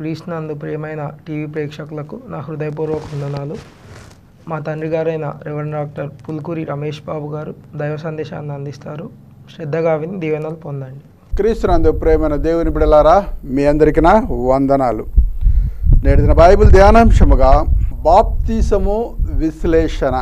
క్రీస్తునందు ప్రియమైన టీవీ ప్రేక్షకులకు నా హృదయపూర్వక వందనాలు మా తండ్రి గారైన రెవరెండ్ డాక్టర్ పుల్కూరి రమేష్ బాబు గారు దైవ సందేశాన్ని అందిస్తారు శ్రద్ధగా విని దీవెనలు పొందండి క్రీస్తునందు ప్రేమైన దేవుని బిడలారా మీ అందరికీ నా వందనాలు నేటిన బైబిల్ ధ్యానాంశముగా బాప్తీసము విశ్లేషణ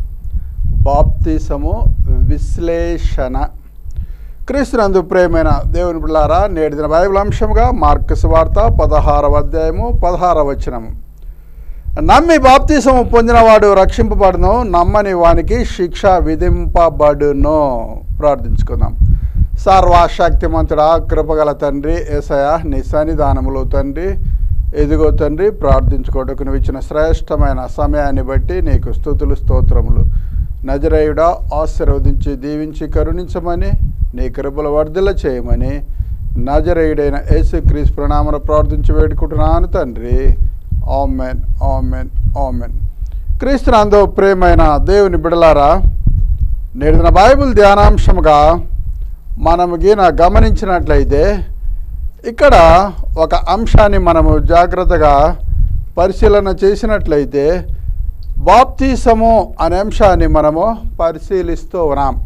బాప్తీసము విశ్లేషణ క్రీస్తునందు ప్రేమైన దేవుని బిడ్డారా నేటి దిన బైబిల్ అంశముగా మార్కస్ వార్త పదహారవ అధ్యాయము పదహారవ వచనము నమ్మి బాప్తీసము పొందినవాడు రక్షింపబడును నమ్మని వానికి శిక్ష విధింపబడును ప్రార్థించుకుందాం సర్వశక్తిమంతుడా కృపగల తండ్రి ఏసయ నీ సన్నిధానములో తండ్రి ఎదుగో తండ్రి ప్రార్థించుకోవటకు నువ్వు ఇచ్చిన శ్రేష్టమైన సమయాన్ని బట్టి నీకు స్థుతులు స్తోత్రములు నజరేయుడా ఆశీర్వదించి దీవించి కరుణించమని నీ కృపల వర్ధిల్ల చేయమని నజరేయుడైన యేసు క్రీస్ ప్రణామన ప్రార్థించి వేడుకుంటున్నాను తండ్రి ఆమెన్ ఆమెన్ ఆమెన్ క్రీస్తునందు ప్రేమైన దేవుని బిడలారా నేటిన బైబిల్ ధ్యానాంశముగా మనము గీన గమనించినట్లయితే ఇక్కడ ఒక అంశాన్ని మనము జాగ్రత్తగా పరిశీలన చేసినట్లయితే బాప్తీసము అనే అంశాన్ని మనము పరిశీలిస్తూ ఉన్నాం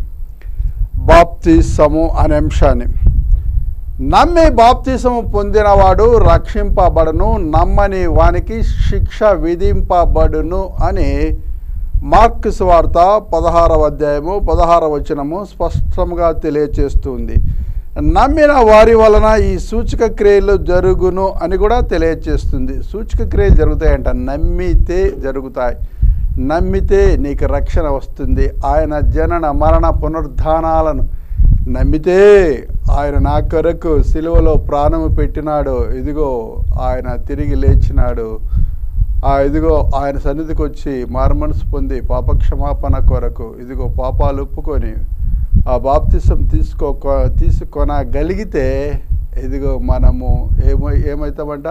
బాప్తీసము అనే అంశాన్ని నమ్మి బాప్తీసము పొందినవాడు రక్షింపబడును నమ్మని వానికి శిక్ష విధింపబడును అని మార్క్స్ వార్త పదహారవ అధ్యాయము పదహారవ వచనము స్పష్టంగా తెలియచేస్తుంది నమ్మిన వారి వలన ఈ సూచక క్రియలు జరుగును అని కూడా తెలియచేస్తుంది సూచక క్రియలు జరుగుతాయంట నమ్మితే జరుగుతాయి నమ్మితే నీకు రక్షణ వస్తుంది ఆయన జనన మరణ పునరుద్ధానాలను నమ్మితే ఆయన నా కొరకు సిలువలో ప్రాణము పెట్టినాడు ఇదిగో ఆయన తిరిగి లేచినాడు ఆ ఇదిగో ఆయన సన్నిధికి వచ్చి మారుమనసు పొంది పాపక్షమాపణ కొరకు ఇదిగో పాపాలు ఒప్పుకొని ఆ బాప్తిసం తీసుకో తీసుకొనగలిగితే ఇదిగో మనము ఏమో ఏమవుతామంట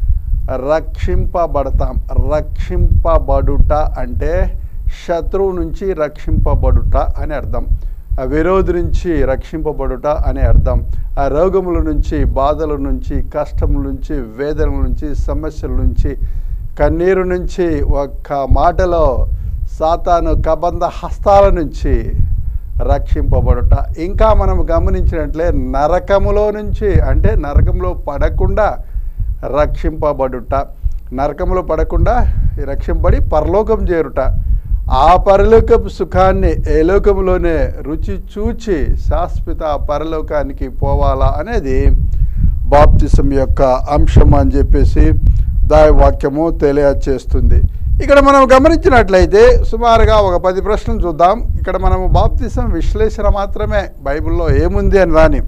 రక్షింపబడతాం రక్షింపబడుట అంటే శత్రువు నుంచి రక్షింపబడుట అని అర్థం ఆ విరోధి నుంచి రక్షింపబడుట అని అర్థం ఆ రోగముల నుంచి బాధల నుంచి కష్టముల నుంచి వేదనల నుంచి సమస్యల నుంచి కన్నీరు నుంచి ఒక్క మాటలో సాతాను కబంధ హస్తాల నుంచి రక్షింపబడుట ఇంకా మనం గమనించినట్లే నరకములో నుంచి అంటే నరకంలో పడకుండా రక్షింపబడుట నరకంలో పడకుండా రక్షింపబడి పరలోకం చేరుట ఆ పరలోకపు సుఖాన్ని ఏ లోకంలోనే రుచి చూచి శాశ్వత పరలోకానికి పోవాలా అనేది బాప్తిసం యొక్క అంశం అని చెప్పేసి వాక్యము తెలియచేస్తుంది ఇక్కడ మనం గమనించినట్లయితే సుమారుగా ఒక పది ప్రశ్నలు చూద్దాం ఇక్కడ మనము బాప్తిసం విశ్లేషణ మాత్రమే బైబిల్లో ఏముంది అని దాని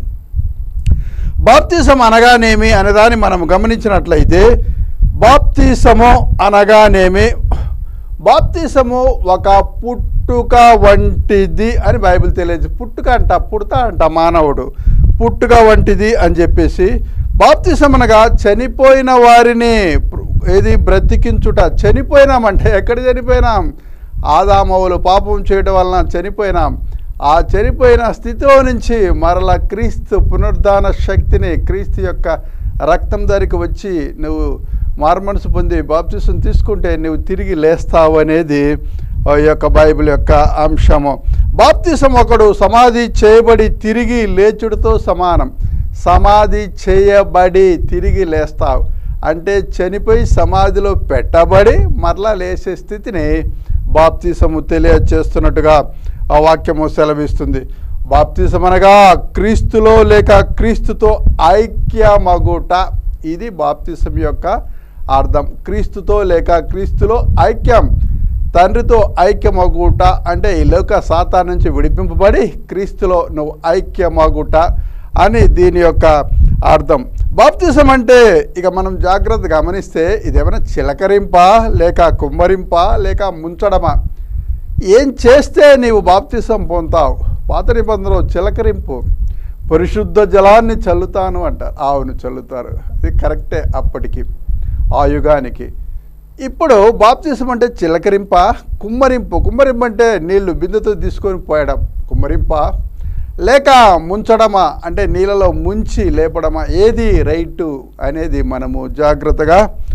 బాప్తిసం అనగానేమి అనేదాన్ని మనం గమనించినట్లయితే బాప్తిసము అనగానేమి బాప్తిసము ఒక పుట్టుక వంటిది అని బైబిల్ తెలియదు పుట్టుక అంట పుడతా అంట మానవుడు పుట్టుక వంటిది అని చెప్పేసి బాప్తిసం అనగా చనిపోయిన వారిని ఏది బ్రతికించుట చనిపోయినామంటే ఎక్కడ చనిపోయినాం ఆదామవులు పాపం చేయడం వలన చనిపోయినాం ఆ చనిపోయిన స్థితిలో నుంచి మరల క్రీస్తు పునరుద్ధాన శక్తిని క్రీస్తు యొక్క రక్తం ధరికి వచ్చి నువ్వు మారుమనసు పొంది బాప్తిసం తీసుకుంటే నువ్వు తిరిగి లేస్తావు అనేది ఈ యొక్క బైబిల్ యొక్క అంశము బాప్తిసం ఒకడు సమాధి చేయబడి తిరిగి లేచుడితో సమానం సమాధి చేయబడి తిరిగి లేస్తావు అంటే చనిపోయి సమాధిలో పెట్టబడి మరలా లేచే స్థితిని బాప్తిసము తెలియచేస్తున్నట్టుగా ఆ వాక్యము సెలవిస్తుంది బాప్తిసం అనగా క్రీస్తులో లేక క్రీస్తుతో ఐక్యమగుట ఇది బాప్తిసం యొక్క అర్థం క్రీస్తుతో లేక క్రీస్తులో ఐక్యం తండ్రితో ఐక్యమగుట అంటే ఈ లోక సాతా నుంచి విడిపింపబడి క్రీస్తులో నువ్వు ఐక్యమగుట అని దీని యొక్క అర్థం బాప్తిసం అంటే ఇక మనం జాగ్రత్త గమనిస్తే ఇదేమైనా చిలకరింపా లేక కుమ్మరింపా లేక ముంచడమా ఏం చేస్తే నీవు బాప్తిసం పొందుతావు పాత నిబంధనలో చిలకరింపు పరిశుద్ధ జలాన్ని చల్లుతాను అంటారు ఆవును చల్లుతారు అది కరెక్టే అప్పటికి ఆ యుగానికి ఇప్పుడు బాప్తిసం అంటే చిలకరింప కుమ్మరింపు కుమ్మరింపు అంటే నీళ్లు బిందెతో తీసుకొని పోయడం కుమ్మరింప లేక ముంచడమా అంటే నీళ్ళలో ముంచి లేపడమా ఏది రైటు అనేది మనము జాగ్రత్తగా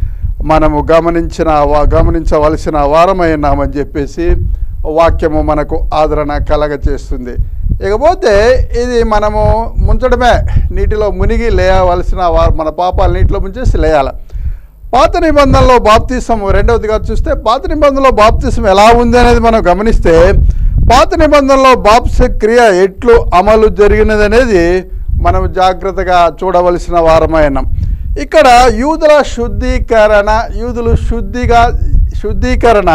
మనము గమనించిన వా- గమనించవలసిన వారమై ఉన్నామని చెప్పేసి వాక్యము మనకు ఆదరణ కలగ చేస్తుంది ఇకపోతే ఇది మనము ముంచడమే నీటిలో మునిగి లేవలసిన వా- మన పాపాలు నీటిలో ముంచేసి లేయాలి పాత నిబంధనలో బాప్తీసం రెండవదిగా చూస్తే పాత నిబంధనలో బాప్తీసం ఎలా ఉంది అనేది మనం గమనిస్తే పాత నిబంధనలో బాప్స క్రియ ఎట్లు అమలు జరిగినది అనేది మనం జాగ్రత్తగా చూడవలసిన వారమైన ఇక్కడ యూదుల శుద్ధీకరణ యూదులు శుద్ధిగా శుద్ధీకరణ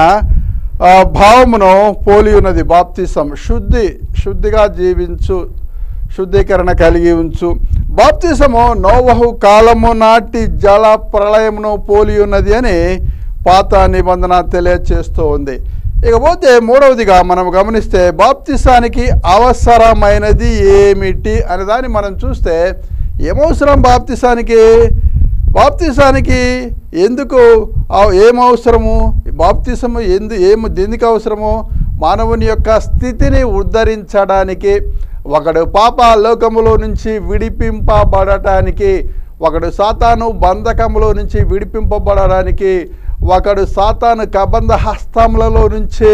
ఆ, భావమును పోలి ఉన్నది బాప్తిసం శుద్ధి శుద్ధిగా జీవించు శుద్ధీకరణ కలిగి ఉంచు బాప్తిసము నోవహు కాలము నాటి జల ప్రళయమును పోలి ఉన్నది అని పాత నిబంధన తెలియచేస్తూ ఉంది ఇకపోతే మూడవదిగా మనం గమనిస్తే బాప్తిసానికి అవసరమైనది ఏమిటి అనే దాన్ని మనం చూస్తే ఏమవసరం బాప్తిసానికి బాప్తిసానికి ఎందుకు ఆ- ఏం అవసరము బాప్తిసము ఎందు ఏము దేనికి అవసరము మానవుని యొక్క స్థితిని ఉద్ధరించడానికి ఒకడు పాప లోకములో నుంచి విడిపింపబడటానికి ఒకడు సాతాను బంధకములో నుంచి విడిపింపబడడానికి ఒకడు సాతాను కబంధ హస్తములలో నుంచి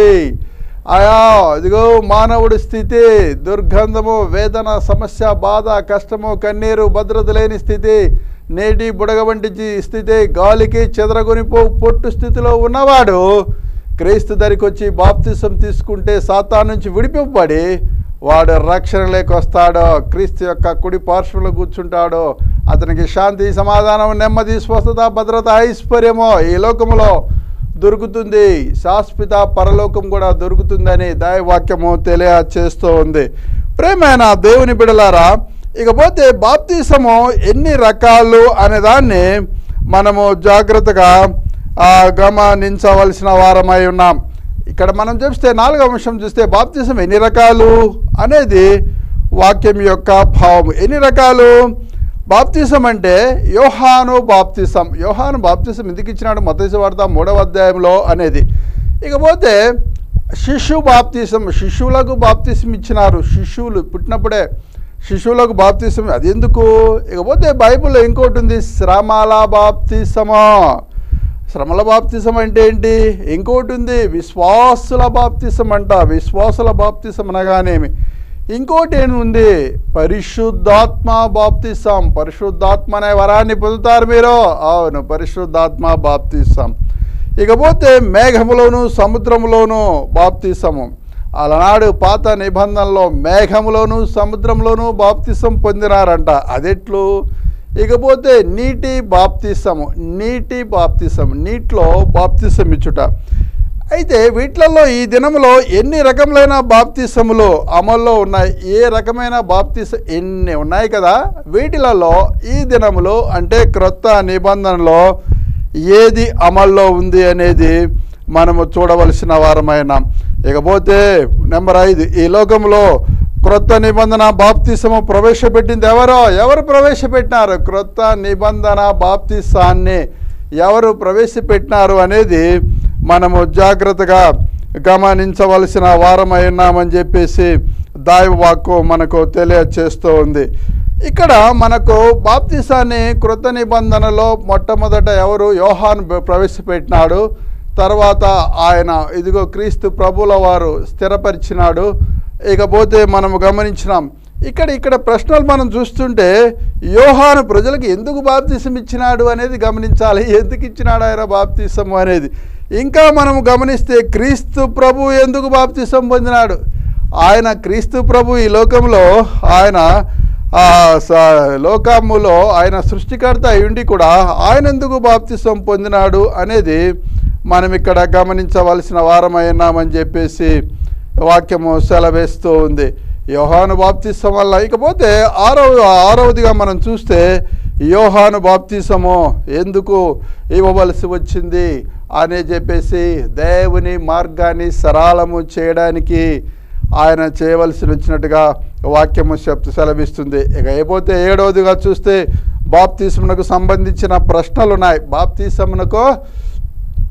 ఆయా ఇదిగో మానవుడి స్థితి దుర్గంధము వేదన సమస్య బాధ కష్టము కన్నీరు భద్రత లేని స్థితి నేటి బుడగ వంటి జీ- స్థితి గాలికి చెదరగొనిపో పొట్టు స్థితిలో ఉన్నవాడు క్రీస్తు దరికి వచ్చి బాప్తిసం తీసుకుంటే సాతాన్ నుంచి విడిపింపబడి వాడు రక్షణ లేకొస్తాడో క్రీస్తు యొక్క కుడి పార్శ్వంలో కూర్చుంటాడో అతనికి శాంతి సమాధానం నెమ్మది స్వస్థత భద్రత ఐశ్వర్యము ఈ లోకములో దొరుకుతుంది శాశ్వత పరలోకం కూడా దొరుకుతుందని దైవాక్యము తెలియచేస్తూ ఉంది ప్రేమైన దేవుని బిడలారా ఇకపోతే బాప్తీసము ఎన్ని రకాలు అనే దాన్ని మనము జాగ్రత్తగా ఆ, గమనించవలసిన వారమై ఉన్నాం ఇక్కడ మనం చూస్తే నాలుగవ అంశం చూస్తే బాప్తిసం ఎన్ని రకాలు అనేది వాక్యం యొక్క భావం ఎన్ని రకాలు బాప్తిసం అంటే యోహాను బాప్తిసం యోహాను బాప్తిసం ఎందుకు ఇచ్చినాడు మతేసు వార్త మూడవ అధ్యాయంలో అనేది ఇకపోతే శిశు బాప్తిసం శిశువులకు బాప్తిసం ఇచ్చినారు శిశువులు పుట్టినప్పుడే శిశువులకు బాప్తిసం అది ఎందుకు ఇకపోతే బైబిల్లో ఇంకోటి ఉంది శ్రమల బాప్తిసమా శ్రమల బాప్తిసం అంటే ఏంటి ఇంకోటి ఉంది విశ్వాసుల బాప్తిసం అంట విశ్వాసుల బాప్తిసం అనగానేమి ఇంకోటి ఏమి ఉంది పరిశుద్ధాత్మ బాప్తిసం పరిశుద్ధాత్మ అనే వరాన్ని పొందుతారు మీరు అవును పరిశుద్ధాత్మ బాప్తిసం ఇకపోతే మేఘములోను సముద్రములోను బాప్తిసము అలనాడు పాత నిబంధనలో మేఘములోను సముద్రంలోను బాప్తిసం పొందినారంట అదెట్లు ఇకపోతే నీటి బాప్తిసము నీటి బాప్తిసం నీటిలో బాప్తిసం ఇచ్చుట అయితే వీటిలలో ఈ దినములో ఎన్ని రకములైన బాప్తిసములు అమల్లో ఉన్నాయి ఏ రకమైన బాప్తిస ఎన్ని ఉన్నాయి కదా వీటిలలో ఈ దినములో అంటే క్రొత్త నిబంధనలో ఏది అమల్లో ఉంది అనేది మనము చూడవలసిన వారమైన ఇకపోతే నెంబర్ ఐదు ఈ లోకంలో క్రొత్త నిబంధన బాప్తిసము ప్రవేశపెట్టింది ఎవరో ఎవరు ప్రవేశపెట్టినారు క్రొత్త నిబంధన బాప్తిసాన్ని ఎవరు ప్రవేశపెట్టినారు అనేది మనము జాగ్రత్తగా గమనించవలసిన వారమై ఉన్నామని చెప్పేసి దైవ వాక్కు మనకు తెలియచేస్తూ ఉంది ఇక్కడ మనకు బాప్తిసాన్ని కృత నిబంధనలో మొట్టమొదట ఎవరు యోహాన్ బ- ప్రవేశపెట్టినాడు తర్వాత ఆయన ఇదిగో క్రీస్తు ప్రభుల వారు స్థిరపరిచినాడు ఇకపోతే మనము గమనించినాం ఇక్కడ ఇక్కడ ప్రశ్నలు మనం చూస్తుంటే యోహాను ప్రజలకు ఎందుకు బాప్తిసం ఇచ్చినాడు అనేది గమనించాలి ఎందుకు ఇచ్చినాడు ఆయన బాప్తిసం అనేది ఇంకా మనం గమనిస్తే క్రీస్తు ప్రభు ఎందుకు బాప్తిసం పొందినాడు ఆయన క్రీస్తు ప్రభు ఈ లోకంలో ఆయన ఆ స- లోకములో ఆయన సృష్టికర్త అయ్యుండి కూడా ఆయన ఎందుకు బాప్తిసం పొందినాడు అనేది మనం ఇక్కడ గమనించవలసిన వారమై ఉన్నామని చెప్పేసి వాక్యము సెలవేస్తూ ఉంది యోహాను బాప్తిసం వల్ల ఇకపోతే ఆరవ ఆరవదిగా మనం చూస్తే యోహాను బాప్తిసము ఎందుకు ఇవ్వవలసి వచ్చింది అని చెప్పేసి దేవుని మార్గాన్ని సరళము చేయడానికి ఆయన చేయవలసి వచ్చినట్టుగా వాక్యము చెప్తూ సెలవిస్తుంది ఇక అయిపోతే ఏడవదిగా చూస్తే బాప్తీసమునకు సంబంధించిన ప్రశ్నలు ఉన్నాయి బాప్తీసమునకు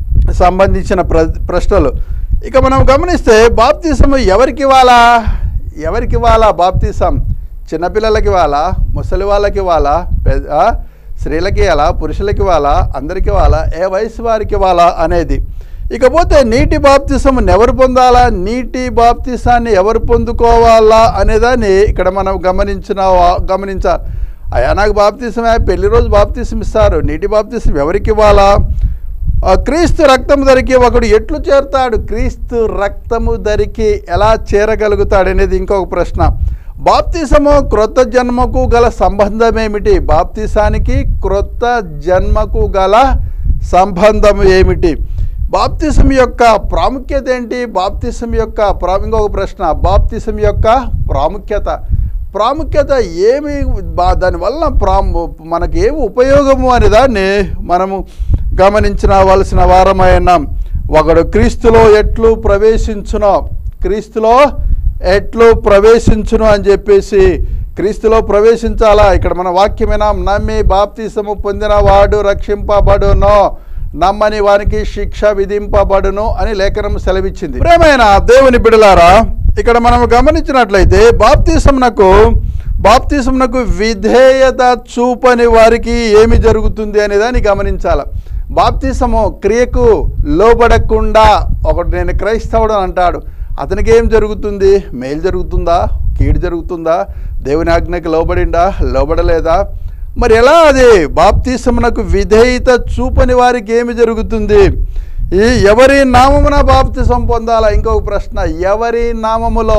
సంబంధించిన ప్ర ప్రశ్నలు ఇక మనం గమనిస్తే బాప్తీసము ఎవరికి ఇవ్వాలా ఎవరికి ఇవ్వాలా బాప్తీసం చిన్నపిల్లలకి ఇవ్వాలా ముసలి వాళ్ళకి ఇవ్వాలా పెద్ద స్త్రీలకి ఇవ్వాలా పురుషులకి ఇవ్వాలా అందరికి ఇవ్వాలా ఏ వయసు వారికి ఇవ్వాలా అనేది ఇకపోతే నీటి బాప్తిసం ఎవరు పొందాలా నీటి బాప్తిసాన్ని ఎవరు పొందుకోవాలా అనేదాన్ని ఇక్కడ మనం గమనించిన గమనించ అయ్యా నాకు బాప్తిసమే పెళ్లి రోజు బాప్తిసం ఇస్తారు నీటి బాప్తిసం ఎవరికి ఇవ్వాలా ఆ క్రీస్తు రక్తము ధరికి ఒకడు ఎట్లు చేరుతాడు క్రీస్తు రక్తము ధరికి ఎలా చేరగలుగుతాడు అనేది ఇంకొక ప్రశ్న బాప్తిసము క్రొత్త జన్మకు గల సంబంధం ఏమిటి బాప్తిసానికి క్రొత్త జన్మకు గల సంబంధం ఏమిటి బాప్తిసం యొక్క ప్రాముఖ్యత ఏంటి బాప్తిసం యొక్క ప్రా ఇంకొక ప్రశ్న బాప్తిసం యొక్క ప్రాముఖ్యత ప్రాముఖ్యత ఏమి బా దానివల్ల ప్రా మనకి ఏమి ఉపయోగము అనే దాన్ని మనము గమనించవలసిన వారమైనాం ఒకడు క్రీస్తులో ఎట్లు ప్రవేశించునో క్రీస్తులో ఎట్లు ప్రవేశించును అని చెప్పేసి క్రీస్తులో ప్రవేశించాలా ఇక్కడ మన వాక్యమేనాం నమ్మి బాప్తిసము పొందినవాడు రక్షింపబడునో నమ్మని వానికి శిక్ష విధింపబడును అని లేఖనం సెలవిచ్చింది ప్రేమైన దేవుని బిడలారా ఇక్కడ మనం గమనించినట్లయితే బాప్తిసమునకు బాప్తిసమునకు విధేయత చూపని వారికి ఏమి జరుగుతుంది అనేదాన్ని గమనించాల బాప్తిసము క్రియకు లోబడకుండా ఒకటి నేను క్రైస్తవుడు అని అంటాడు అతనికి ఏం జరుగుతుంది మేలు జరుగుతుందా కీడు జరుగుతుందా దేవుని ఆజ్ఞకి లోబడిండా లోబడలేదా మరి ఎలా అది బాప్తిసమునకు విధేయత చూపని వారికి ఏమి జరుగుతుంది ఈ ఎవరి నామమున బాప్తిసం పొందాలా ఇంకొక ప్రశ్న ఎవరి నామములో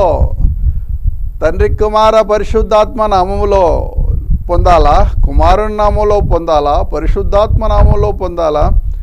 తండ్రి కుమార పరిశుద్ధాత్మ నామములో పొందాలా కుమారుని నామంలో పొందాలా పరిశుద్ధాత్మ నామంలో పొందాలా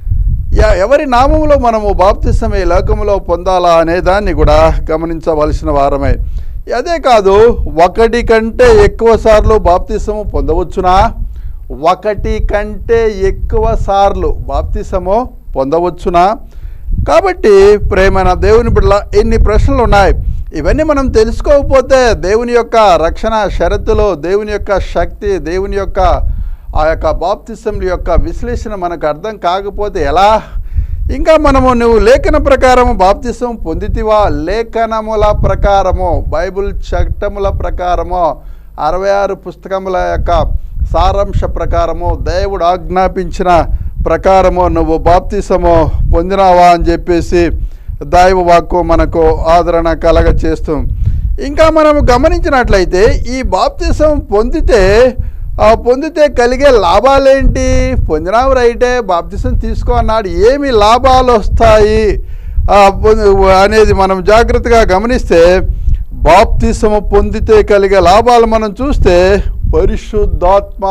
ఎ- ఎవరి నామములో మనము బాప్తిసం ఈ లోకములో పొందాలా అనే దాన్ని కూడా గమనించవలసిన వారమే అదే కాదు ఒకటి కంటే ఎక్కువ సార్లు బాప్తిసము పొందవచ్చునా ఒకటి కంటే ఎక్కువ సార్లు బాప్తిసము పొందవచ్చునా కాబట్టి ప్రేమైన దేవుని బిడ్డల ఎన్ని ప్రశ్నలు ఉన్నాయి ఇవన్నీ మనం తెలుసుకోకపోతే దేవుని యొక్క రక్షణ షరతులు దేవుని యొక్క శక్తి దేవుని యొక్క ఆ యొక్క బాప్తిసం యొక్క విశ్లేషణ మనకు అర్థం కాకపోతే ఎలా ఇంకా మనము నువ్వు లేఖన ప్రకారము బాప్తిసం పొందితివా లేఖనముల ప్రకారము బైబిల్ చట్టముల ప్రకారము అరవై ఆరు పుస్తకముల యొక్క సారాంశ ప్రకారము దేవుడు ఆజ్ఞాపించిన ప్రకారము నువ్వు బాప్తిసము పొందినావా అని చెప్పేసి దైవ వాక్కు మనకు ఆదరణ కలగ చేస్తూ ఇంకా మనం గమనించినట్లయితే ఈ బాప్తిసం పొందితే ఆ పొందితే కలిగే లాభాలేంటి పొందినావు రైటే బాప్తిసం తీసుకో అన్నాడు ఏమి లాభాలు వస్తాయి ఆ, పొంది- అనేది మనం జాగ్రత్తగా గమనిస్తే బాప్తిసము పొందితే కలిగే లాభాలు మనం చూస్తే పరిశుద్ధాత్మ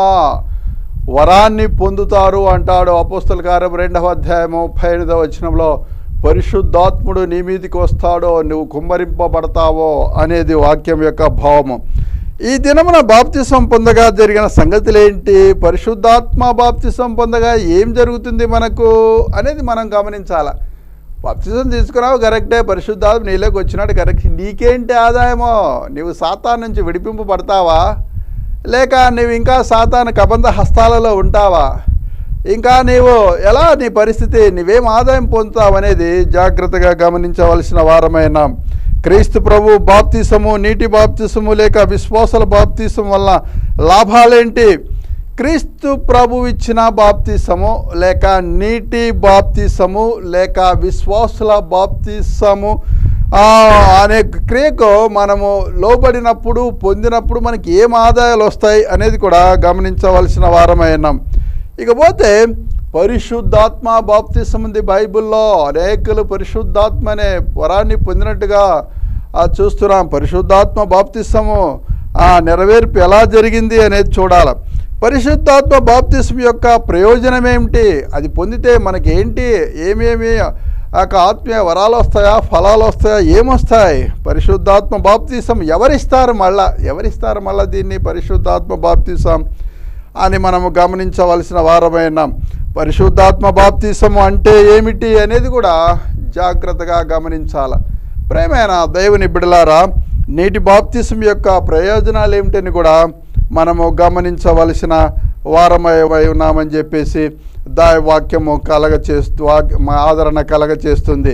వరాన్ని పొందుతారు అంటాడు అపోస్తల కార్యం రెండవ అధ్యాయము ముప్పై ఎనిమిదవ వచనంలో పరిశుద్ధాత్ముడు నీ మీదికి వస్తాడో నువ్వు కుమ్మరింపబడతావో అనేది వాక్యం యొక్క భావము ఈ దినమున బాప్తిసం పొందగా జరిగిన సంగతులేంటి పరిశుద్ధాత్మ బాప్తిసం పొందగా ఏం జరుగుతుంది మనకు అనేది మనం గమనించాలి బాప్తిజం తీసుకున్నావు కరెక్టే పరిశుద్ధాత్మ నీలోకి వచ్చినాడు కరెక్ట్ నీకేంటి ఆదాయమో నీవు సాతాన్ నుంచి విడిపింపబడతావా లేక నీవు ఇంకా సాతాను కబంధ హస్తాలలో ఉంటావా ఇంకా నీవు ఎలా నీ పరిస్థితి నీవేం ఆదాయం పొందుతావు అనేది జాగ్రత్తగా గమనించవలసిన వారమైన క్రీస్తు ప్రభు బాప్తిసము నీటి బాప్తిసము లేక విశ్వాసాల బాప్తిసం వల్ల లాభాలేంటి క్రీస్తు ప్రభు ఇచ్చిన బాప్తిసము లేక నీటి బాప్తిసము లేక విశ్వాసుల బాప్తిసము ఆ, అనే క్రియకు మనము లోబడినప్పుడు పొందినప్పుడు మనకి ఏం ఆదాయాలు వస్తాయి అనేది కూడా గమనించవలసిన వారమైనాం ఇకపోతే పరిశుద్ధాత్మ బాప్తిసం ఉంది బైబిల్లో అనేకులు పరిశుద్ధాత్మ అనే వరాన్ని పొందినట్టుగా ఆ, చూస్తున్నాం పరిశుద్ధాత్మ బాప్తిసము ఆ నెరవేర్పు ఎలా జరిగింది అనేది చూడాలి పరిశుద్ధాత్మ బాప్తిసం యొక్క ప్రయోజనం ఏమిటి అది పొందితే మనకి ఏంటి ఏమేమి ఆ యొక్క ఆత్మీయ వరాలు వస్తాయా ఫలాలు వస్తాయా ఏమొస్తాయి పరిశుద్ధాత్మ బాప్తిసం ఎవరిస్తారు మళ్ళా ఎవరిస్తారు మళ్ళా దీన్ని పరిశుద్ధాత్మ బాప్తిసం అని మనము గమనించవలసిన వారమైన పరిశుద్ధాత్మ బాప్తిసము అంటే ఏమిటి అనేది కూడా జాగ్రత్తగా గమనించాలి ప్రేమైన దేవుని బిడలారా నీటి బాప్తిసం యొక్క ప్రయోజనాలు ఏమిటని కూడా మనము గమనించవలసిన వారమై ఉన్నామని చెప్పేసి దా వాక్యము కలగ చేస్తూ వాక్- మా ఆదరణ కలగ చేస్తుంది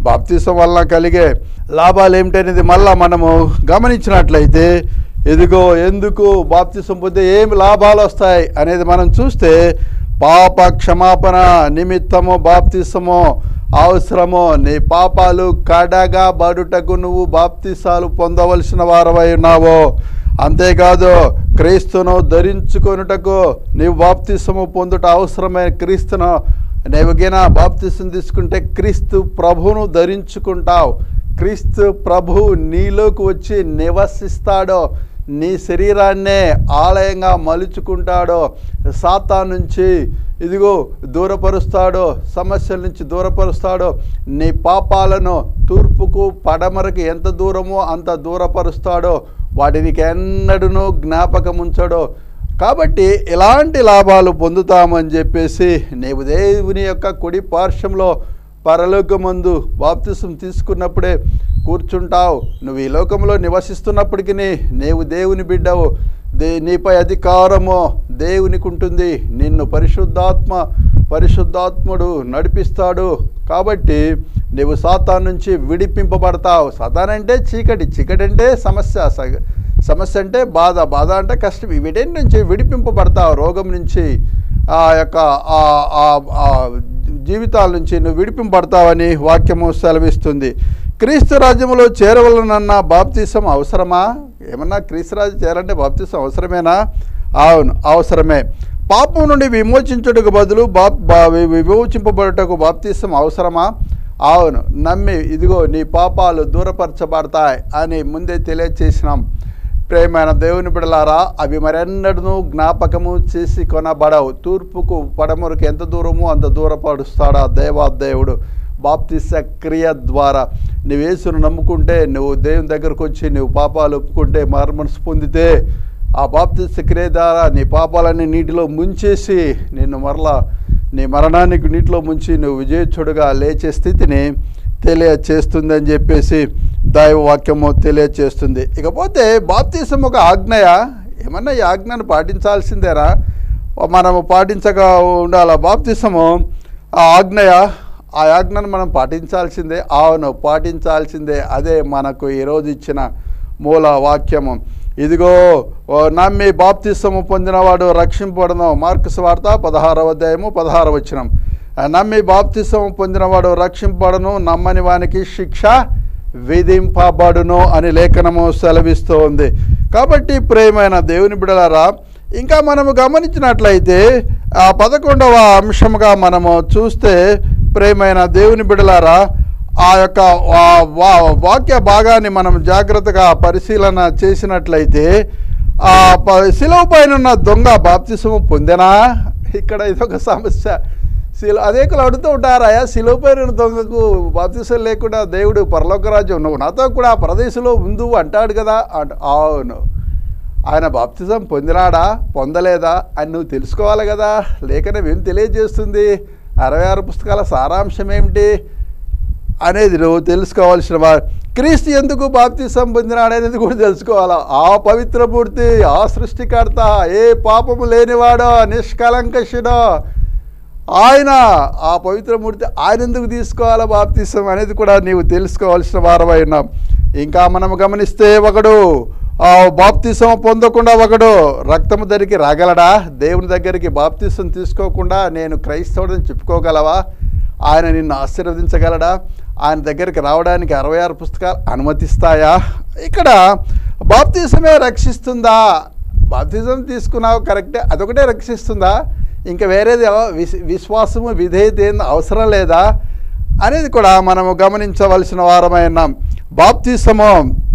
బాప్తిసం వలన కలిగే లాభాలు ఏమిటనేది మళ్ళా మనము గమనించినట్లయితే ఇదిగో ఎందుకు బాప్తిసం పొందే ఏమి లాభాలు వస్తాయి అనేది మనం చూస్తే పాప క్షమాపణ నిమిత్తము బాప్తిసము అవసరము నీ పాపాలు కడగా బడుటకు నువ్వు బాప్తిసాలు పొందవలసిన వారవై ఉన్నావు అంతేకాదు క్రీస్తును ధరించుకొనుటకు నీవు బాప్తిసము పొందుట అవసరమైన క్రీస్తును నీవు గిన బాప్తిసం తీసుకుంటే క్రీస్తు ప్రభువును ధరించుకుంటావు క్రీస్తు ప్రభు నీలోకి వచ్చి నివసిస్తాడో నీ శరీరాన్నే ఆలయంగా మలుచుకుంటాడో సాతా నుంచి ఇదిగో దూరపరుస్తాడో సమస్యల నుంచి దూరపరుస్తాడో నీ పాపాలను తూర్పుకు పడమరకు ఎంత దూరమో అంత దూరపరుస్తాడో వాటిని ఎన్నడూనూ జ్ఞాపకం ఉంచడో కాబట్టి ఎలాంటి లాభాలు పొందుతామని చెప్పేసి నీవు దేవుని యొక్క కుడి పార్శ్వంలో పరలోకమందు బాప్తిసం తీసుకున్నప్పుడే కూర్చుంటావు నువ్వు ఈ లోకంలో నివసిస్తున్నప్పటికీ నీవు దేవుని బిడ్డవు దే నీపై అధికారము దేవునికి ఉంటుంది నిన్ను పరిశుద్ధాత్మ పరిశుద్ధాత్ముడు నడిపిస్తాడు కాబట్టి నీవు సాతాన్ నుంచి విడిపింపబడతావు సాతాన్ అంటే చీకటి చీకటి అంటే సమస్య సగ- సమస్య అంటే బాధ బాధ అంటే కష్టం వీటి నుంచి విడిపింపబడతావు రోగం నుంచి ఆ యొక్క ఆ- ఆ- ఆ జీవితాల నుంచి నువ్వు విడిపింపబడతావని వాక్యము సెలవిస్తుంది క్రీస్తు రాజ్యములో చేరవలనన్న బాప్తీసం అవసరమా ఏమన్నా క్రీస్తు రాజ్యం చేరాలంటే బాప్తీసం అవసరమేనా అవును అవసరమే పాపం నుండి విమోచించుటకు బదులు బాప్ బా- వి- విమోచింపబడుటకు బాప్తీసం అవసరమా అవును నమ్మి ఇదిగో నీ పాపాలు దూరపరచబడతాయి అని ముందే తెలియచేసినాం ప్రేమైన దేవుని బిడలారా అవి మరెన్నడూ జ్ఞాపకము చేసి కొనబడవు తూర్పుకు పడమరకు ఎంత దూరమో అంత దూరపడుస్తాడా దేవాదేవుడు బాప్తిస క్రియ ద్వారా నువ్వు యేసును నమ్ముకుంటే నువ్వు దేవుని దగ్గరకు వచ్చి నువ్వు పాపాలు ఒప్పుకుంటే మారుమనసు పొందితే ఆ బాప్తిస క్రియ ద్వారా నీ పాపాలన్నీ నీటిలో ముంచేసి నిన్ను మరలా నీ మరణానికి నీటిలో ముంచి నువ్వు విజయచుడుగా లేచే స్థితిని తెలియచేస్తుందని చెప్పేసి దైవ వాక్యము తెలియచేస్తుంది ఇకపోతే బాప్తీసం ఒక ఆజ్ఞయ ఏమన్నా ఈ ఆజ్ఞను పాటించాల్సిందేరా మనము పాటించగా ఉండాల బాప్తీసము ఆ ఆజ్ఞయ ఆ ఆజ్ఞను మనం పాటించాల్సిందే అవును పాటించాల్సిందే అదే మనకు ఈరోజు ఇచ్చిన మూల వాక్యము ఇదిగో ఓ నమ్మి బాప్తిసము పొందినవాడు రక్షింపబడను మార్క్స్ వార్త పదహారవ అధ్యాయము పదహార వచనం నమ్మి బాప్తిసము పొందినవాడు రక్షింపబడను నమ్మని వానికి శిక్ష విధింపబడును అని లేఖనము సెలవిస్తూ ఉంది కాబట్టి ప్రేమైన దేవుని బిడలారా ఇంకా మనము గమనించినట్లయితే ఆ పదకొండవ అంశముగా మనము చూస్తే ప్రేమైన దేవుని బిడలారా ఆ యొక్క వా- వా- వాక్య భాగాన్ని మనం జాగ్రత్తగా పరిశీలన చేసినట్లయితే ఆ ప- శిలువ పైన ఉన్న దొంగ బాప్తిసము పొందెనా ఇక్కడ ఇదొక సమస్య శిల అనేకులు అడుగుతూ ఉంటారాయా శిలువ పైన ఉన్న దొంగకు బాప్తిసం లేకుండా దేవుడు పరలోక రాజ్యం నువ్వు నాతో కూడా ఆ ప్రదేశంలో ఉందు అంటాడు కదా అంట అవును ఆయన బాప్తిజం పొందినాడా పొందలేదా అని నువ్వు తెలుసుకోవాలి కదా లేఖనం ఏం తెలియజేస్తుంది అరవై ఆరు పుస్తకాల సారాంశం ఏమిటి అనేది నువ్వు తెలుసుకోవాల్సిన వా క్రీస్తు ఎందుకు బాప్తిసం పొందినాడనేది కూడా తెలుసుకోవాలా ఆ పవిత్రమూర్తి ఆ సృష్టికర్త ఏ పాపము లేనివాడో నిష్కలంకషుడో ఆయన ఆ పవిత్రమూర్తి ఆయన ఎందుకు తీసుకోవాలా బాప్తిసం అనేది కూడా నీవు తెలుసుకోవాల్సిన వారమై ఉన్నాం ఇంకా మనం గమనిస్తే ఒకడు ఆ బాప్తిసం పొందకుండా ఒకడు రక్తము దగ్గరికి రాగలడా దేవుని దగ్గరికి బాప్తిసం తీసుకోకుండా నేను క్రైస్తవుడని చెప్పుకోగలవా ఆయన నిన్ను ఆశీర్వదించగలడా ఆయన దగ్గరికి రావడానికి అరవై ఆరు పుస్తకాలు అనుమతిస్తాయా ఇక్కడ బాప్తిసమే రక్షిస్తుందా బాప్తిజం తీసుకున్నావు కరెక్టే అదొకటే రక్షిస్తుందా ఇంకా వేరేది ఎవ- విస్- విశ్వాసము విధేయత ఏం అవసరం లేదా అనేది కూడా మనము గమనించవలసిన వారమై ఉన్నాం బాప్తిసము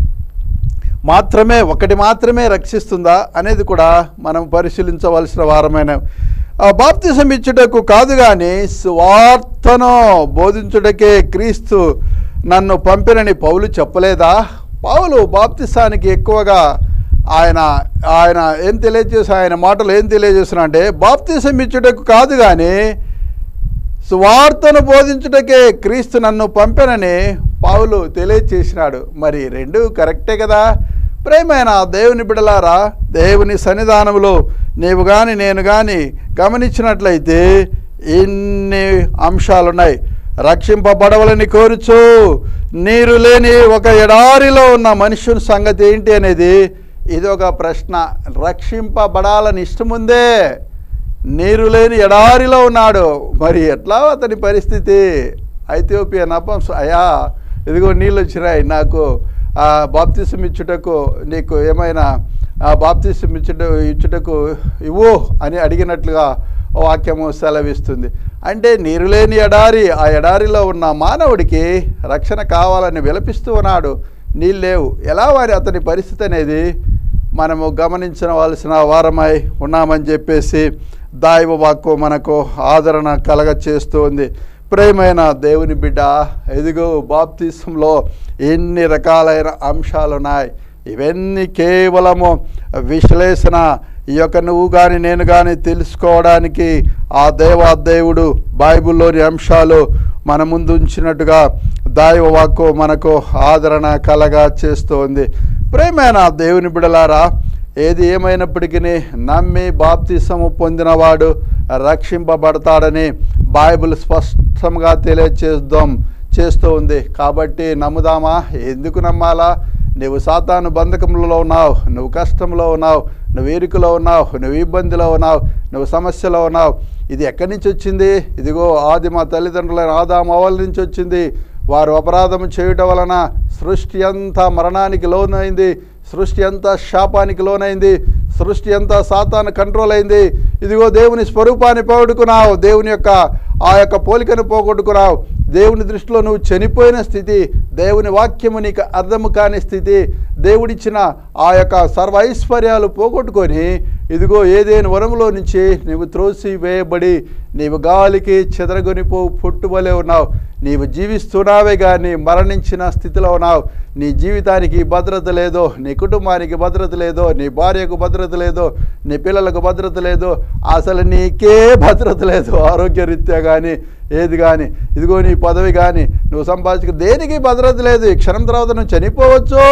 మాత్రమే ఒకటి మాత్రమే రక్షిస్తుందా అనేది కూడా మనం పరిశీలించవలసిన వారమైన ఆ బాప్తిసం ఇచ్చుటకు కాదు కానీ స్వార్థను బోధించుటకే క్రీస్తు నన్ను పంపినని పౌలు చెప్పలేదా పౌలు బాప్తిసానికి ఎక్కువగా ఆయన ఆయన ఏం తెలియజేసి ఆయన మాటలు ఏం తెలియజేస్తున్నా అంటే బాప్తిసం ఇచ్చుటకు కాదు కానీ సువార్తను బోధించుటకే క్రీస్తు నన్ను పంపెనని పావులు తెలియచేసినాడు మరి రెండు కరెక్టే కదా ప్రేమైన దేవుని బిడలారా దేవుని సన్నిధానంలో నీవు కానీ నేను కానీ గమనించినట్లయితే ఇన్ని అంశాలున్నాయి రక్షింపబడవలని కోరుచు నీరు లేని ఒక ఎడారిలో ఉన్న మనుషుని సంగతి ఏంటి అనేది ఇది ఒక ప్రశ్న రక్షింపబడాలని ఇష్టముందే నీరు లేని ఎడారిలో ఉన్నాడు మరి ఎట్లా అతని పరిస్థితి ఐథియోపియా నపంస అయా ఇదిగో నీళ్ళు వచ్చినాయి నాకు ఆ బాప్తిసం ఇచ్చుటకు నీకు ఏమైనా ఆ బాప్తిసం ఇచ్చుట ఇచ్చుటకు ఇవ్వు అని అడిగినట్లుగా వాక్యము సెలవిస్తుంది అంటే నీరు లేని ఎడారి ఆ ఎడారిలో ఉన్న మానవుడికి రక్షణ కావాలని విలపిస్తూ ఉన్నాడు నీళ్ళు లేవు ఎలా వారి అతని పరిస్థితి అనేది మనము గమనించవలసిన వారమై ఉన్నామని చెప్పేసి దైవ వాక్కు మనకు ఆదరణ కలగ చేస్తుంది ప్రేమైన దేవుని బిడ్డ ఎదుగు బాప్తిసంలో ఎన్ని రకాలైన అంశాలు ఉన్నాయి ఇవన్నీ కేవలము విశ్లేషణ ఈ యొక్క నువ్వు కానీ నేను కానీ తెలుసుకోవడానికి ఆ దేవా దేవుడు బైబిల్లోని అంశాలు మన ముందు ఉంచినట్టుగా దైవ వాక్కు మనకు ఆదరణ కలగా చేస్తోంది ప్రేమైన దేవుని బిడలారా ఏది ఏమైనప్పటికీ నమ్మి బాప్తిసము పొందినవాడు రక్షింపబడతాడని బైబిల్ స్పష్టంగా తెలియచేద్దాం చేస్తూ ఉంది కాబట్టి నమ్ముదామా ఎందుకు నమ్మాలా నువ్వు సాతాను బంధకంలో ఉన్నావు నువ్వు కష్టంలో ఉన్నావు నువ్వు ఇరుకులో ఉన్నావు నువ్వు ఇబ్బందిలో ఉన్నావు నువ్వు సమస్యలో ఉన్నావు ఇది ఎక్కడి నుంచి వచ్చింది ఇదిగో ఆది మా తల్లిదండ్రులైన ఆదామవల నుంచి వచ్చింది వారు అపరాధం చేయుట వలన సృష్టి అంతా మరణానికి లోనైంది సృష్టి అంతా శాపానికి లోనైంది సృష్టి అంతా సాతాను కంట్రోల్ అయింది ఇదిగో దేవుని స్వరూపాన్ని పోగొట్టుకున్నావు దేవుని యొక్క ఆ యొక్క పోలికను పోగొట్టుకున్నావు దేవుని దృష్టిలో నువ్వు చనిపోయిన స్థితి దేవుని వాక్యము నీకు అర్థము కాని స్థితి దేవుడిచ్చిన ఆ యొక్క సర్వ ఐశ్వర్యాలు పోగొట్టుకొని ఇదిగో ఏదేని వరములో నుంచి నీవు త్రోసి వేయబడి నీవు గాలికి చెదరగొనిపో పుట్టుబలే ఉన్నావు నీవు జీవిస్తున్నావే కానీ మరణించిన స్థితిలో ఉన్నావు నీ జీవితానికి భద్రత లేదో నీ కుటుంబానికి భద్రత లేదో నీ భార్యకు భద్రత లేదో నీ పిల్లలకు భద్రత లేదో అసలు నీకే భద్రత లేదు ఆరోగ్యరీత్యా కానీ ఏది కానీ ఇదిగో నీ పదవి కానీ నువ్వు సంపాదించుకు దేనికి భద్రత లేదు ఈ క్షణం తర్వాత నువ్వు చనిపోవచ్చు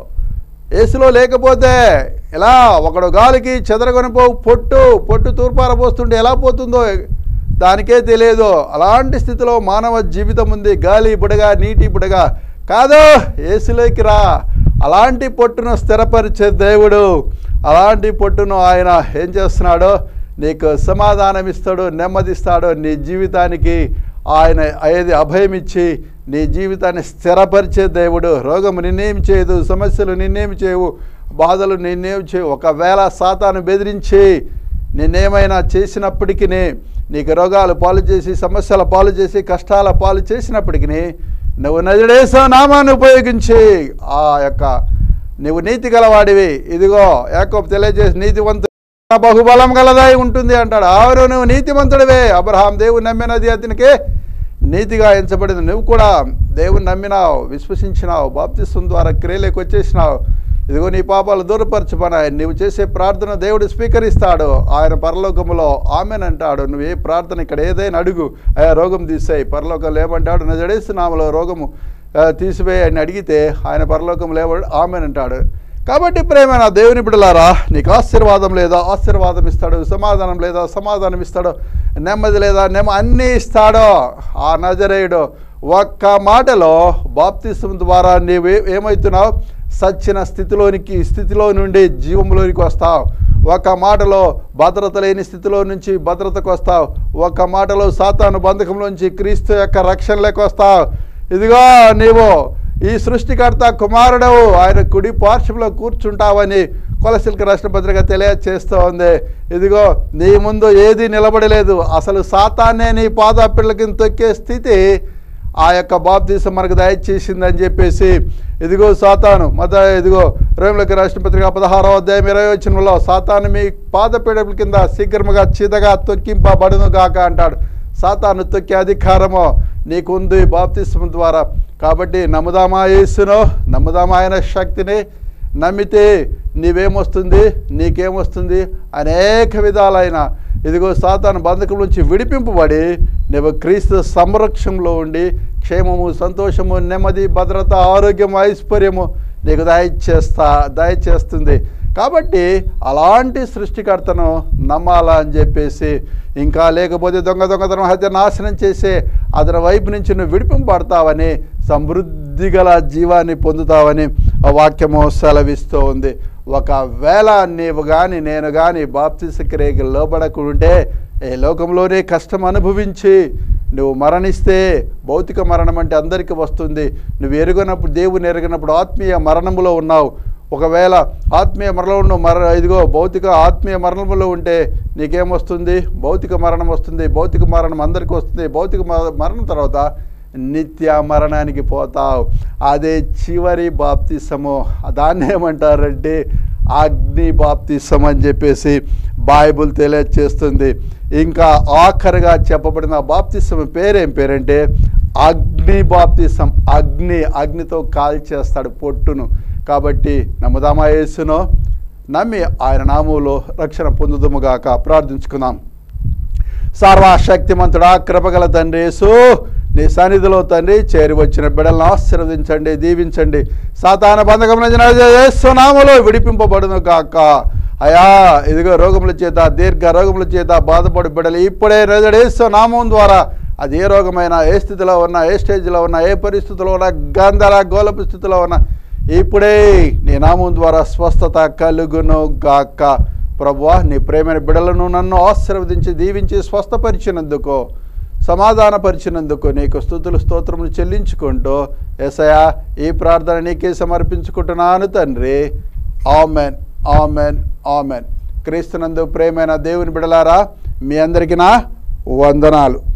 ఏసులో లేకపోతే ఎలా ఒకడు గాలికి చెదరగొనిపో పొట్టు పొట్టు తూర్పార పోస్తుంటే ఎలా పోతుందో దానికే తెలియదు అలాంటి స్థితిలో మానవ జీవితం ఉంది గాలి బుడగా నీటి బుడగా కాదు ఏసులోకి రా అలాంటి పొట్టును స్థిరపరిచే దేవుడు అలాంటి పొట్టును ఆయన ఏం చేస్తున్నాడో నీకు సమాధానం ఇస్తాడు నెమ్మదిస్తాడు నీ జీవితానికి ఆయన ఏది అభయం ఇచ్చి నీ జీవితాన్ని స్థిరపరిచే దేవుడు రోగము నిన్నేం చేయదు సమస్యలు నిన్నేం చేయవు బాధలు నిన్నేం చేయవు ఒకవేళ సాతాను బెదిరించి నిన్నేమైనా చేసినప్పటికీ నీకు రోగాలు పాలు చేసి సమస్యల పాలు చేసి కష్టాల పాలు చేసినప్పటికీ నువ్వు నజడేసో నామాన్ని ఉపయోగించి ఆ యొక్క నువ్వు నీతి గలవాడివి ఇదిగో యాకోబు తెలియజేసి నీతివంతు బహుబలం గలదై ఉంటుంది అంటాడు ఆరు నువ్వు నీతిమంతుడివే అబ్రహాం దేవుని నమ్మినది అతనికి నీతిగా ఎంచబడింది నువ్వు కూడా దేవుని నమ్మినావు విశ్వసించినావు బాప్తిస్వం ద్వారా క్రియలోకి వచ్చేసినావు ఇదిగో నీ పాపాలు దూరపరచబడాయి నువ్వు చేసే ప్రార్థన దేవుడు స్వీకరిస్తాడు ఆయన పరలోకములో ఆమెనంటాడు నువ్వు ఏ ప్రార్థన ఇక్కడ ఏదైనా అడుగు అయ్యా రోగం తీసేయి పరలోకంలో ఏమంటాడు నా జడేస్తున్నాములో రోగము ఆ, తీసివేయి అని అడిగితే ఆయన పరలోకం లేవాడు ఆమెనంటాడు కాబట్టి ప్రేమ నా దేవుని బిడ్డలారా నీకు ఆశీర్వాదం లేదా ఆశీర్వాదం ఇస్తాడు సమాధానం లేదా సమాధానం ఇస్తాడు నెమ్మది లేదా నెమ్మ అన్నీ ఇస్తాడో ఆ నజరేయుడు ఒక్క మాటలో బాప్తిసం ద్వారా నీవు ఏ- ఏమవుతున్నావు సచ్చిన స్థితిలోనికి స్థితిలో నుండి జీవంలోనికి వస్తావు ఒక మాటలో భద్రత లేని స్థితిలో నుంచి భద్రతకు వస్తావు ఒక మాటలో సాతాను బంధకంలోంచి క్రీస్తు యొక్క రక్షణలోకి వస్తావు ఇదిగో నీవు ఈ సృష్టికర్త కుమారుడవు ఆయన కుడి పార్శ్వంలో కూర్చుంటావని కొలసిల్క రాష్ట్ర పత్రిక తెలియచేస్తూ ఉంది ఇదిగో నీ ముందు ఏది నిలబడలేదు అసలు సాతాన్నే నీ పాదాపిల్లకి తొక్కే స్థితి ఆ యొక్క బాప్తీసం మనకు దయచేసిందని చెప్పేసి ఇదిగో సాతాను మత ఇదిగో రోమిలకు రాష్ట్ర పత్రిక పదహారవ అధ్యాయం ఇరవై వచ్చినలో సాతాను మీ పాదపీడల కింద శీఘ్రముగా చీదగా తొక్కింపబడును గాక అంటాడు సాతాను తొక్కే అధికారము నీకుంది బాప్తిస్మం ద్వారా కాబట్టి నమ్ముదామా యేసును నమ్ముదామా ఆయన శక్తిని నమ్మితే నీవేమొస్తుంది నీకేమొస్తుంది అనేక విధాలైన ఇదిగో సాతాను బంధకం నుంచి విడిపింపబడి నువ్వు క్రీస్తు సంరక్షణలో ఉండి క్షేమము సంతోషము నెమ్మది భద్రత ఆరోగ్యం ఐశ్వర్యము నీకు దయచేస్తా దయచేస్తుంది కాబట్టి అలాంటి సృష్టికర్తను నమ్మాలా అని చెప్పేసి ఇంకా లేకపోతే దొంగ దొంగతనం హత్య నాశనం చేసే అతని వైపు నుంచి నువ్వు విడిపింపబడతావని సమృద్ధి గల జీవాన్ని పొందుతావని ఆ వాక్యము సెలవిస్తూ ఉంది ఒకవేళ నీవు కానీ నేను కానీ బాప్తిస క్రియకి లోబడకుంటే ఈ లోకంలోనే కష్టం అనుభవించి నువ్వు మరణిస్తే భౌతిక మరణం అంటే అందరికీ వస్తుంది నువ్వు ఎరుగనప్పుడు దేవుని ఎరగనప్పుడు ఆత్మీయ మరణములో ఉన్నావు ఒకవేళ ఆత్మీయ మరణంలో మర ఇదిగో భౌతిక ఆత్మీయ మరణంలో ఉంటే నీకేమొస్తుంది భౌతిక మరణం వస్తుంది భౌతిక మరణం అందరికీ వస్తుంది భౌతిక మ- మరణం తర్వాత నిత్య మరణానికి పోతావు అదే చివరి బాప్తిసము దాన్ని ఏమంటారంటే అగ్ని బాప్తిసం అని చెప్పేసి బైబుల్ తెలియజేస్తుంది ఇంకా ఆఖరిగా చెప్పబడిన బాప్తిసం పేరేం పేరంటే అగ్ని బాప్తిసం అగ్ని అగ్నితో కాల్చేస్తాడు పొట్టును కాబట్టి నమ్ముదామా యేసును నమ్మి ఆయన నామంలో రక్షణ పొందుదుముగాక ప్రార్థించుకుందాం సర్వశక్తిమంతుడా కృపగల తండ్రి యేసు నీ సన్నిధిలో తండ్రి చేరి వచ్చిన బిడ్డలను ఆశీర్వదించండి దీవించండి సాతాన బంధకములో విడిపింపబడును కాక అయా ఇదిగో రోగముల చేత దీర్ఘ రోగముల చేత బాధపడి బిడ్డలు ఇప్పుడే రేజడేస్తూ నామం ద్వారా అది ఏ రోగమైనా ఏ స్థితిలో ఉన్నా ఏ స్టేజ్లో ఉన్నా ఏ పరిస్థితిలో ఉన్నా గంధర గోలపు స్థితిలో ఉన్నా ఇప్పుడే నీ నామం ద్వారా స్వస్థత కలుగును గాక ప్రభువా నీ ప్రేమైన బిడలను నన్ను ఆశీర్వదించి దీవించి స్వస్థపరిచినందుకు సమాధానపరిచినందుకు నీకు స్థుతులు స్తోత్రములు చెల్లించుకుంటూ ఎసయా ఈ ప్రార్థన నీకే సమర్పించుకుంటున్నాను తండ్రి ఆమెన్ ఆమెన్ ఆమెన్ క్రీస్తునందు ప్రేమైన దేవుని బిడలారా మీ అందరికీ నా వందనాలు